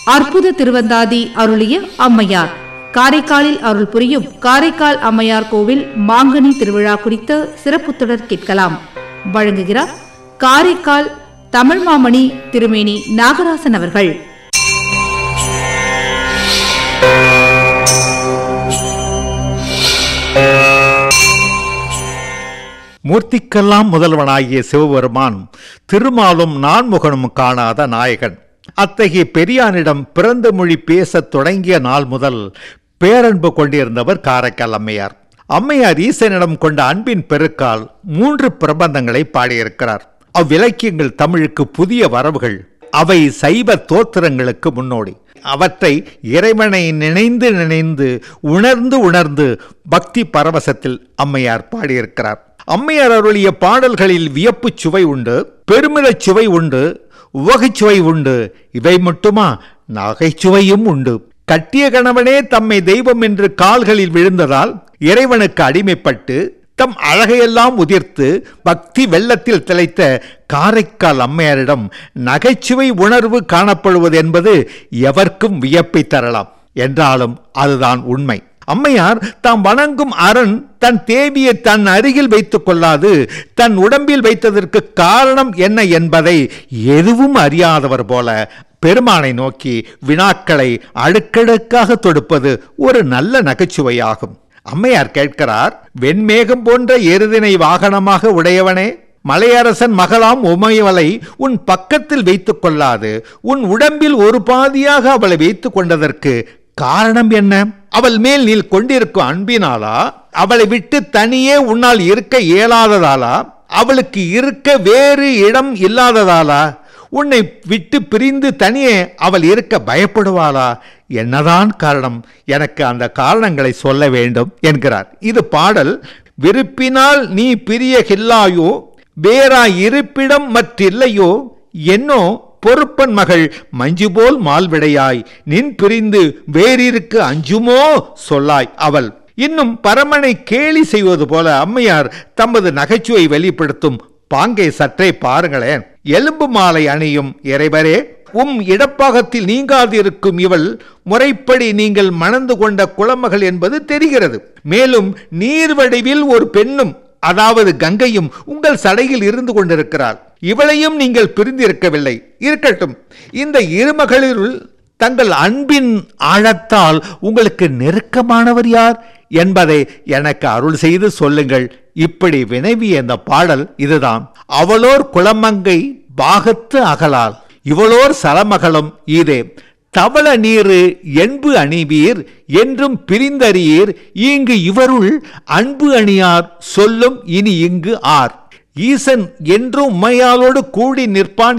அற்புத திருவந்தாதி அருளிய அம்மையார் காரைக்காலில் அருள் புரியும் காரைக்கால் அம்மையார் கோவில் மாங்கனி திருவிழா குறித்த சிறப்பு தொடர் கேட்கலாம் வழங்குகிறார் காரைக்கால் தமிழ் மாமணி திருமேனி நாகராசன் அவர்கள் மூர்த்திக்கெல்லாம் முதல்வனாகிய சிவபெருமான் திருமாலும் நான்முகனும் காணாத நாயகன் அத்தகைய பெரியானிடம் பிறந்த மொழி பேசத் தொடங்கிய நாள் முதல் பேரன்பு கொண்டிருந்தவர் காரைக்கால் அம்மையார் அம்மையார் ஈசனிடம் கொண்ட அன்பின் பெருக்கால் மூன்று பிரபந்தங்களை பாடியிருக்கிறார் அவ்விலக்கியங்கள் தமிழுக்கு புதிய வரவுகள் அவை சைவ தோத்திரங்களுக்கு முன்னோடி அவற்றை இறைவனை நினைந்து நினைந்து உணர்ந்து உணர்ந்து பக்தி பரவசத்தில் அம்மையார் பாடியிருக்கிறார் அம்மையார் அருளிய பாடல்களில் வியப்புச் சுவை உண்டு பெருமிதச் சுவை உண்டு உவகைச்சுவை உண்டு இவை மட்டுமா நகைச்சுவையும் உண்டு கட்டிய கணவனே தம்மை தெய்வம் என்று கால்களில் விழுந்ததால் இறைவனுக்கு அடிமைப்பட்டு தம் அழகையெல்லாம் உதிர்த்து பக்தி வெள்ளத்தில் திளைத்த காரைக்கால் அம்மையாரிடம் நகைச்சுவை உணர்வு காணப்படுவது என்பது எவர்க்கும் வியப்பை தரலாம் என்றாலும் அதுதான் உண்மை அம்மையார் தாம் வணங்கும் அரண் தன் தேவியை தன் அருகில் வைத்துக் கொள்ளாது தன் உடம்பில் வைத்ததற்கு காரணம் என்ன என்பதை எதுவும் அறியாதவர் போல பெருமானை நோக்கி வினாக்களை அடுக்கடுக்காக தொடுப்பது ஒரு நல்ல நகைச்சுவையாகும் அம்மையார் கேட்கிறார் வெண்மேகம் போன்ற எருதினை வாகனமாக உடையவனே மலையரசன் மகளாம் உமையவளை உன் பக்கத்தில் வைத்துக் கொள்ளாது உன் உடம்பில் ஒரு பாதியாக அவளை வைத்துக் கொண்டதற்கு காரணம் என்ன அவள் மேல் நீ கொண்டிருக்கும் அன்பினாலா அவளை விட்டு தனியே உன்னால் இருக்க இயலாததாலா அவளுக்கு இருக்க வேறு இடம் இல்லாததாலா உன்னை விட்டு பிரிந்து தனியே அவள் இருக்க பயப்படுவாளா என்னதான் காரணம் எனக்கு அந்த காரணங்களை சொல்ல வேண்டும் என்கிறார் இது பாடல் விருப்பினால் நீ பிரிய ஹில்லாயோ வேறா இருப்பிடம் மற்றில்லையோ என்னோ பொறுப்பன் மகள் மஞ்சு போல் மால்விடையாய் நின் பிரிந்து வேறிருக்கு அஞ்சுமோ சொல்லாய் அவள் இன்னும் பரமனை கேலி செய்வது போல அம்மையார் தமது நகைச்சுவை வெளிப்படுத்தும் பாங்கை சற்றே பாருங்களேன் எலும்பு மாலை அணியும் இறைவரே உம் இடப்பாகத்தில் நீங்காதிருக்கும் இவள் முறைப்படி நீங்கள் மணந்து கொண்ட குளமகள் என்பது தெரிகிறது மேலும் நீர்வடிவில் ஒரு பெண்ணும் அதாவது கங்கையும் உங்கள் சடையில் இருந்து கொண்டிருக்கிறாள் இவளையும் நீங்கள் பிரிந்திருக்கவில்லை இருக்கட்டும் இந்த இருமகளிருள் தங்கள் அன்பின் ஆழத்தால் உங்களுக்கு நெருக்கமானவர் யார் என்பதை எனக்கு அருள் செய்து சொல்லுங்கள் இப்படி வினவிய இந்த பாடல் இதுதான் அவளோர் குளமங்கை பாகத்து அகலால் இவளோர் சலமகளும் ஈதே தவள நீரு என்பு அணிவீர் என்றும் பிரிந்தறியீர் இங்கு இவருள் அன்பு அணியார் சொல்லும் இனி இங்கு ஆர் ஈசன் என்றும் உமையாலோடு கூடி நிற்பான்